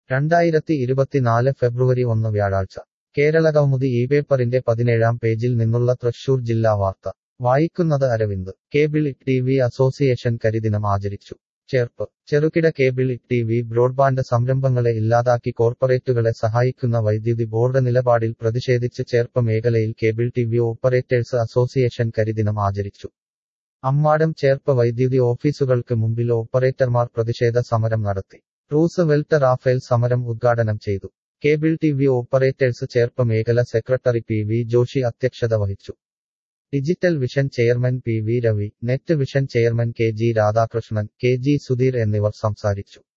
രണ്ടായിരത്തി ഇരുപത്തിനാല് ഫെബ്രുവരി ഒന്ന് വ്യാഴാഴ്ച കേരളകൗമുദി ഈ പേപ്പറിന്റെ പതിനേഴാം പേജിൽ നിന്നുള്ള തൃശൂർ ജില്ലാ വാർത്ത വായിക്കുന്നത് Aravind cable T V association കരിദിനം ആചരിച്ചു ചേർപ്പ് ചെറുകിട കേബിൾ ടി വി ബ്രോഡ്ബാൻഡ് സംരംഭങ്ങളെ ഇല്ലാതാക്കി കോർപ്പറേറ്റുകളെ സഹായിക്കുന്ന വൈദ്യുതി ബോർഡ് നിലപാടിൽ പ്രതിഷേധിച്ച് ചേർപ്പ് മേഖലയിൽ cable T V operators association കരിദിനം ആചരിച്ചു അമ്മാടം ചേർപ്പ് വൈദ്യുതി ഓഫീസുകൾക്ക് മുമ്പിൽ ഓപ്പറേറ്റർമാർ പ്രതിഷേധ സമരം നടത്തി റൂസ് വെൽട്ട് റാഫേൽ സമരം ഉദ്ഘാടനം ചെയ്തു cable T V operators Cherpu മേഖല സെക്രട്ടറി പി വി ജോഷി അധ്യക്ഷത വഹിച്ചു digital vision chairman P V Ravi net vision chairman K G Radhakrishnan K G Sudheer എന്നിവർ സംസാരിച്ചു